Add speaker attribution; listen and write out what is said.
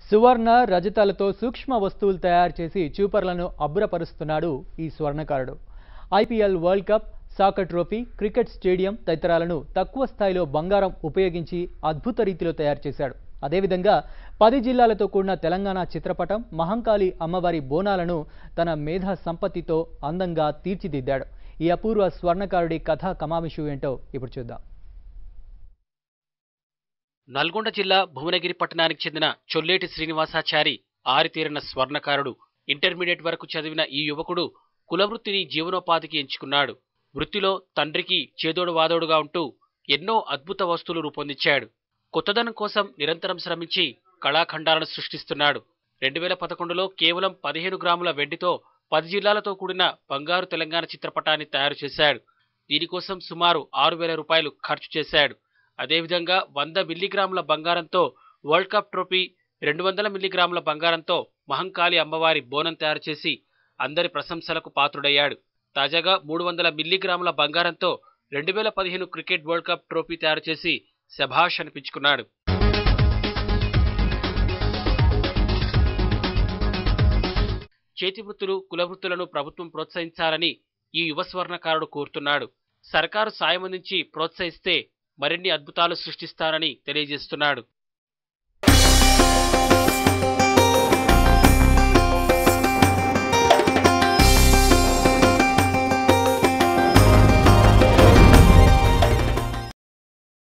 Speaker 1: సువర్ణ రజతాలతో సూక్ష్మ వస్తువులు తయారు చేసి చూపర్లను అబ్బురపరుస్తున్నాడు ఈ స్వర్ణకారుడు IPL world cup soccer trophy cricket stadium తదితరాలను తక్కువ స్థాయిలో బంగారం ఉపయోగించి అద్భుత రీతిలో తయారు చేశాడు అదేవిధంగా పది జిల్లాలతో కూడిన తెలంగాణ చిత్రపటం మహంకాళి అమ్మవారి బోనాలను తన మేధా సంపత్తితో అందంగా తీర్చిదిద్దాడు ఈ అపూర్వ స్వర్ణకారుడి కథా కమామిషు ఏంటో ఇప్పుడు చూద్దాం
Speaker 2: నల్గొండ జిల్లా భువనగిరి పట్టణానికి చెందిన చొల్లేటి శ్రీనివాసాచారి ఆరితేరిన స్వర్ణకారుడు ఇంటర్మీడియట్ వరకు చదివిన ఈ యువకుడు కులవృత్తిని జీవనోపాధికి ఎంచుకున్నాడు వృత్తిలో తండ్రికి చేదోడు వాదోడుగా ఉంటూ ఎన్నో అద్భుత వస్తువులు రూపొందించాడు కొత్తదనం కోసం నిరంతరం శ్రమించి కళాఖండాలను సృష్టిస్తున్నాడు రెండు వేల పదకొండులో కేవలం పదిహేను గ్రాముల వెండితో పది జిల్లాలతో కూడిన బంగారు తెలంగాణ చిత్రపటాన్ని తయారు చేశాడు దీనికోసం సుమారు ఆరు వేల రూపాయలు ఖర్చు చేశాడు అదేవిధంగా వంద మిల్లీగ్రాముల బంగారంతో వరల్డ్ కప్ ట్రోఫీ రెండు వందల మిల్లీగ్రాముల బంగారంతో మహంకాళి అమ్మవారి బోనం తయారు చేసి అందరి ప్రశంసలకు పాత్రుడయ్యాడు తాజాగా మూడు వందల మిల్లీగ్రాముల బంగారంతో రెండు వేల పదిహేను క్రికెట్ వరల్డ్ కప్ ట్రోఫీ తయారు చేసి శభాష్ అనిపించుకున్నాడు చేతి వృత్తులు కుల వృత్తులను ప్రభుత్వం ప్రోత్సహించాలని ఈ యువ స్వర్ణకారుడు కోరుతున్నాడు సర్కారు సాయం అందించి ప్రోత్సహిస్తే మరిన్ని అద్భుతాలు సృష్టిస్తారని తెలియజేస్తున్నాడు